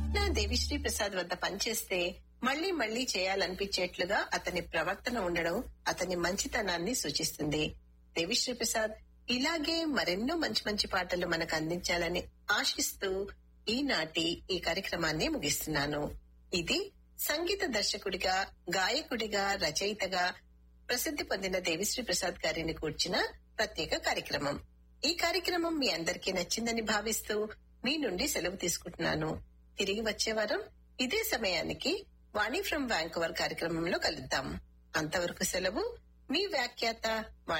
స్వప్న దేవిశ్రీ ప్రసాద్ వద్ద పనిచేస్తే మళ్లీ మళ్లీ చేయాలనిపించేట్లుగా అతని ప్రవర్తన ఉండడం అతని మంచితనాన్ని సూచిస్తుంది దేవిశ్రీ ప్రసాద్ ఇలాగే మరెన్నో మంచి మంచి పాటలు మనకు అందించాలని ఆశిస్తూ ఈనాటి ఈ కార్యక్రమాన్ని ముగిస్తున్నాను ఇది సంగీత దర్శకుడిగా గాయకుడిగా రచయితగా ప్రసిద్ధి పొందిన దేవిశ్రీ ప్రసాద్ గారిని కూర్చిన ప్రత్యేక కార్యక్రమం ఈ కార్యక్రమం మీ అందరికీ నచ్చిందని భావిస్తూ మీ నుండి సెలవు తీసుకుంటున్నాను తిరిగి వచ్చే వారం ఇదే సమయానికి వాణి ఫ్రం వ్యాంకువర్ కార్యక్రమంలో కలుద్దాం అంతవరకు సెలవు మీ వ్యాఖ్యాత వాణి